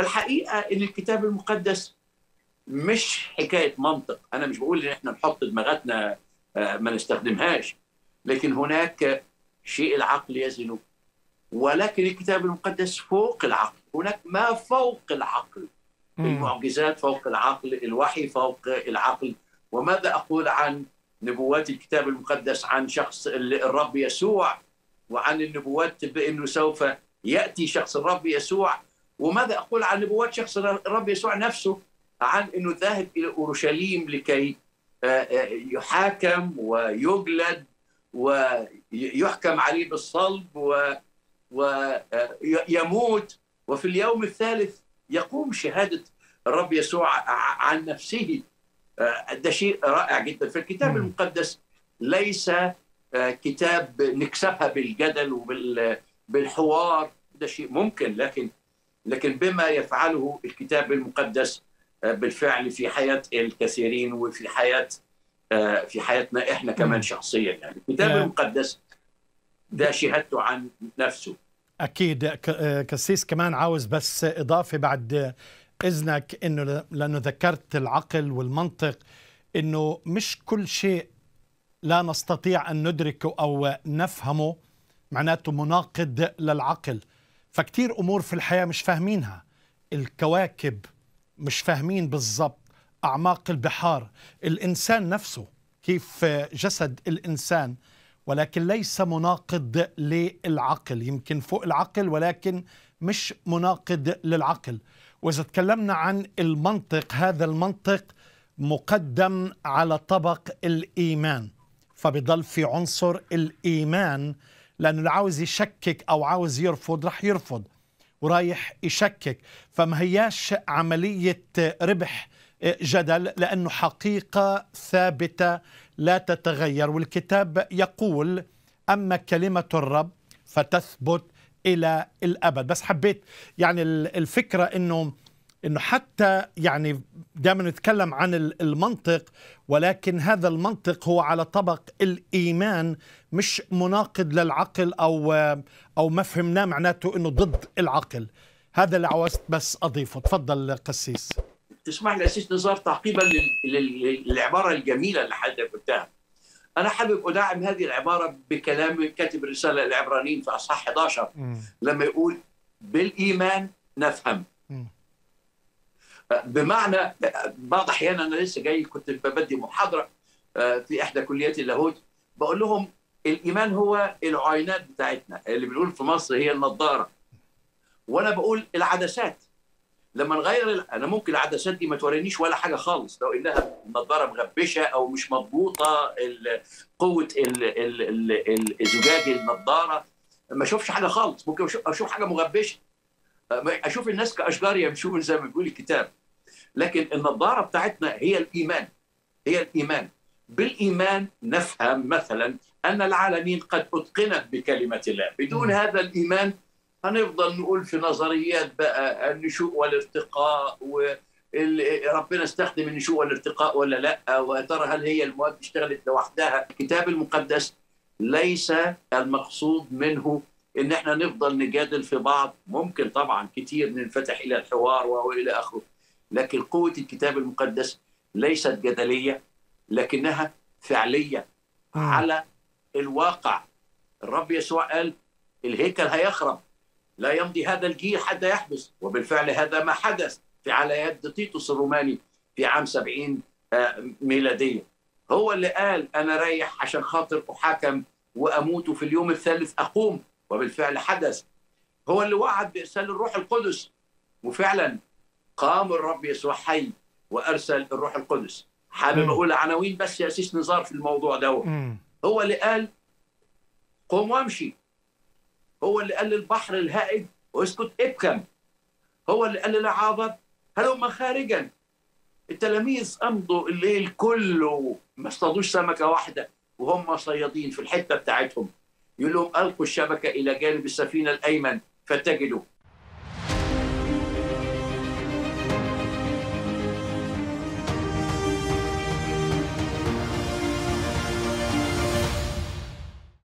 فالحقيقه ان الكتاب المقدس مش حكايه منطق انا مش بقول ان احنا نحط دماغاتنا ما نستخدمهاش لكن هناك شيء العقل يزن ولكن الكتاب المقدس فوق العقل هناك ما فوق العقل المعجزات فوق العقل الوحي فوق العقل وماذا أقول عن نبوات الكتاب المقدس عن شخص الرب يسوع وعن النبوات بأنه سوف يأتي شخص الرب يسوع وماذا أقول عن نبوات شخص الرب يسوع نفسه عن أنه ذاهب إلى أورشليم لكي يحاكم ويجلد ويحكم عليه بالصلب ويموت وفي اليوم الثالث يقوم شهادة الرب يسوع عن نفسه ده شيء رائع جدا في الكتاب المقدس ليس كتاب نكسبها بالجدل وبالحوار ده شيء ممكن لكن لكن بما يفعله الكتاب المقدس بالفعل في حياة الكثيرين وفي حياة في حياتنا احنا كمان شخصيا يعني الكتاب المقدس ده شهادته عن نفسه اكيد كسيس كمان عاوز بس اضافه بعد اذنك انه لانه ذكرت العقل والمنطق انه مش كل شيء لا نستطيع ان ندركه او نفهمه معناته مناقض للعقل فكتير امور في الحياه مش فاهمينها الكواكب مش فاهمين بالضبط اعماق البحار الانسان نفسه كيف جسد الانسان ولكن ليس مناقض للعقل يمكن فوق العقل ولكن مش مناقض للعقل واذا تكلمنا عن المنطق هذا المنطق مقدم على طبق الايمان فبضل في عنصر الايمان لانه اللي عاوز يشكك او عاوز يرفض رح يرفض ورايح يشكك فما هياش عمليه ربح جدل لانه حقيقه ثابته لا تتغير والكتاب يقول اما كلمه الرب فتثبت الى الابد بس حبيت يعني الفكره انه انه حتى يعني دائما نتكلم عن المنطق ولكن هذا المنطق هو على طبق الايمان مش مناقض للعقل او او ما فهمناه معناته انه ضد العقل هذا اللي عاوزت بس اضيفه تفضل قسيس تسمح لي اسيس نزار تعقيبا للعباره الجميله اللي حضرتك قلتها انا حابب ادعم هذه العباره بكلام كاتب الرساله العبرانيين في اصحاح 11 م. لما يقول بالايمان نفهم م. بمعنى بعض احيان انا لسه جاي كنت ببدي محاضره في احدى كليات اللاهوت بقول لهم الايمان هو العينات بتاعتنا اللي بنقول في مصر هي النظاره وانا بقول العدسات لما نغير انا ممكن العدسات دي ما تورينيش ولا حاجه خالص لو انها نظاره مغبشه او مش مضبوطه قوه الزجاج النظاره ما اشوفش حاجه خالص ممكن اشوف حاجه مغبشه اشوف الناس كاشجار يمشون زي ما بيقول الكتاب لكن النظاره بتاعتنا هي الايمان هي الايمان بالايمان نفهم مثلا ان العالمين قد اتقنت بكلمه الله بدون هذا الايمان هنفضل نقول في نظريات بقى النشوء والارتقاء وربنا استخدم النشوء والارتقاء ولا لا وترى هل هي المواد اشتغلت لوحدها الكتاب المقدس ليس المقصود منه ان احنا نفضل نجادل في بعض ممكن طبعا كتير ننفتح الى الحوار والى اخره لكن قوه الكتاب المقدس ليست جدليه لكنها فعليه على الواقع الرب يسوع قال الهيكل هيخرب لا يمضي هذا الجيل حتى يحدث وبالفعل هذا ما حدث في على يد تيتوس الروماني في عام 70 ميلادية هو اللي قال أنا رايح عشان خاطر أحاكم وأموت في اليوم الثالث أقوم وبالفعل حدث هو اللي وعد بإرسال الروح القدس وفعلا قام الرب يسوع حي وأرسل الروح القدس حابب أقول عناوين بس يا أسيس نزار في الموضوع ده هو اللي قال قم وامشي هو اللي قال للبحر الهائج واسكت ابكم هو اللي قال للعابر هلم خارجا التلاميذ امضوا الليل كله ما اصطادوش سمكه واحده وهم صيادين في الحته بتاعتهم يقول لهم القوا الشبكه الى جانب السفينه الايمن فتجدوا